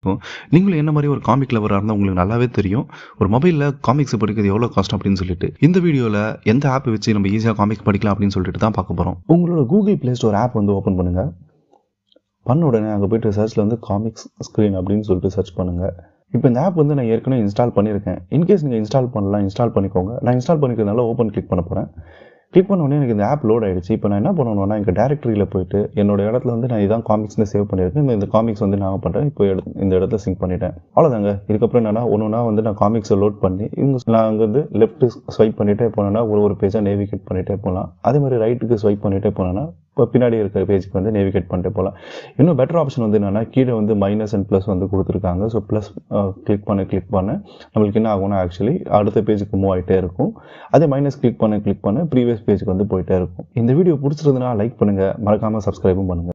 இருக்கும் நீங்களும் என்ன மாதிரி ஒரு காமிக் லவராக இருந்தால் உங்களுக்கு நல்லாவே தெரியும் ஒரு மொபைலில் காமிக்ஸ் படிக்கிறது எவ்வளோ கஷ்டம் அப்படின்னு சொல்லிட்டு இந்த வீடியோவில் எந்த ஆப் வச்சு நம்ம ஈஸியாக காமிக்ஸ் படிக்கலாம் அப்படின்னு சொல்லிட்டு தான் பார்க்க போகிறோம் உங்களோட கூகுள் ப்ளே ஸ்டோர் ஆப் வந்து ஓப்பன் பண்ணுங்கள் பண்ண உடனே அங்கே போயிட்டு சர்ச்சில் வந்து காமிக்ஸ் ஸ்க்ரீன் அப்படின்னு சொல்லிட்டு சர்ச் பண்ணுங்கள் இப்போ இந்த ஆப் வந்து நான் ஏற்கனவே இன்ஸ்டால் பண்ணியிருக்கேன் இன்கேஸ் நீங்கள் இன்ஸ்டால் பண்ணலாம் இன்ஸ்டால் பண்ணிக்கோங்க நான் இன்ஸ்டால் பண்ணிக்கிறதுனால ஓப்பன் கிளிக் பண்ண போகிறேன் கிளிக் பண்ண உடனே எனக்கு இந்த ஆப் லோட் ஆயிடுச்சு இப்போ நான் என்ன பண்ணணும்னா எங்கள் டேரக்டரியில் போயிட்டு என்னோட இடத்துல வந்து நான் இதான் காமிக்ஸ்னு சேவ் பண்ணியிருக்கேன் இந்த- இந்த காமிக்ஸ் வந்து நான் பண்ணுறேன் இப்போ எடு- இந்த இடத்துல சிங்க் பண்ணிட்டேன் அவ்வளோதாங்க இதுக்கப்புறம் என்னன்னா ஒன்று ஒன்றா வந்து நான் காமிக்ஸை லோட் பண்ணி இவங்க நான் அங்கே வந்து லெஃப்ட் ஸ்வைப் பண்ணிட்டே போனேன்னா ஒரு ஒரு பேஜாக நேவிகேட் பண்ணிட்டே போகலாம் அதே மாதிரி ரைட்டுக்கு ஸ்வைப் பண்ணிட்டே போனேன்னா இப்போ பின்னாடி இருக்கிற பேஜுக்கு வந்து நேவிகேட் பண்ணிட்டு போகலாம் இன்னும் பெட்டர் ஆப்ஷன் வந்து என்னன்னா கீழே வந்து மைனஸ் அண்ட் ப்ளஸ் வந்து கொடுத்துருக்காங்க ஸோ ப்ளஸ் கிளிக் பண்ண கிளிக் பண்ண நம்மளுக்கு என்ன ஆகும்னா ஆக்சுவலி அடுத்த பேஜுக்கு மூவ் ஆகிட்டே இருக்கும் அதே மைனஸ் கிளிக் பண்ண கிளிக் பண்ண ப்ரீவியஸ் பேஜுக்கு வந்து போயிட்டே இருக்கும் இந்த வீடியோ பிடிச்சிருந்தனா லைக் பண்ணுங்கள் மறக்காமல் சப்ஸ்கிரைபும் பண்ணுங்கள்